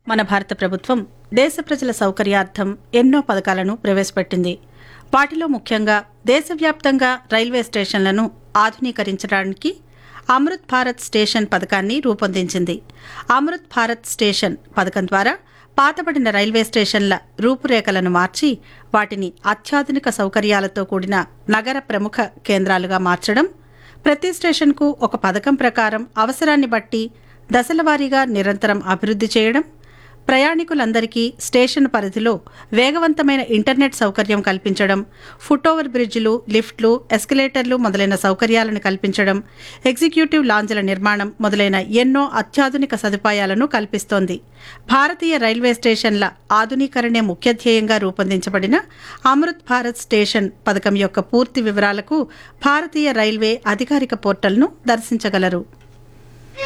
మన భారత ప్రభుత్వం దేశ ప్రజల సౌకర్యార్థం ఎన్నో పథకాలను ప్రవేశపెట్టింది వాటిలో ముఖ్యంగా దేశవ్యాప్తంగా రైల్వే స్టేషన్లను ఆధునీకరించడానికి అమృత్ భారత్ స్టేషన్ పథకాన్ని రూపొందించింది అమృత్ భారత్ స్టేషన్ పథకం ద్వారా పాతబడిన రైల్వే స్టేషన్ల రూపురేఖలను మార్చి వాటిని అత్యాధునిక సౌకర్యాలతో కూడిన నగర ప్రముఖ కేంద్రాలుగా మార్చడం ప్రతి స్టేషన్కు ఒక పథకం ప్రకారం అవసరాన్ని బట్టి దశలవారీగా నిరంతరం అభివృద్ధి చేయడం ప్రయాణికులందరికీ స్టేషన్ పరిధిలో వేగవంతమైన ఇంటర్నెట్ సౌకర్యం కల్పించడం ఫుట్ ఓవర్ బ్రిడ్జిలు లిఫ్ట్లు ఎస్కలేటర్లు మొదలైన సౌకర్యాలను కల్పించడం ఎగ్జిక్యూటివ్ లాంజ్ల నిర్మాణం మొదలైన ఎన్నో అత్యాధునిక సదుపాయాలను కల్పిస్తోంది భారతీయ రైల్వే స్టేషన్ల ఆధునీకరణే ముఖ్య ధ్యేయంగా రూపొందించబడిన అమృత్ భారత్ స్టేషన్ పథకం యొక్క పూర్తి వివరాలకు భారతీయ రైల్వే అధికారిక పోర్టల్ను దర్శించగలరు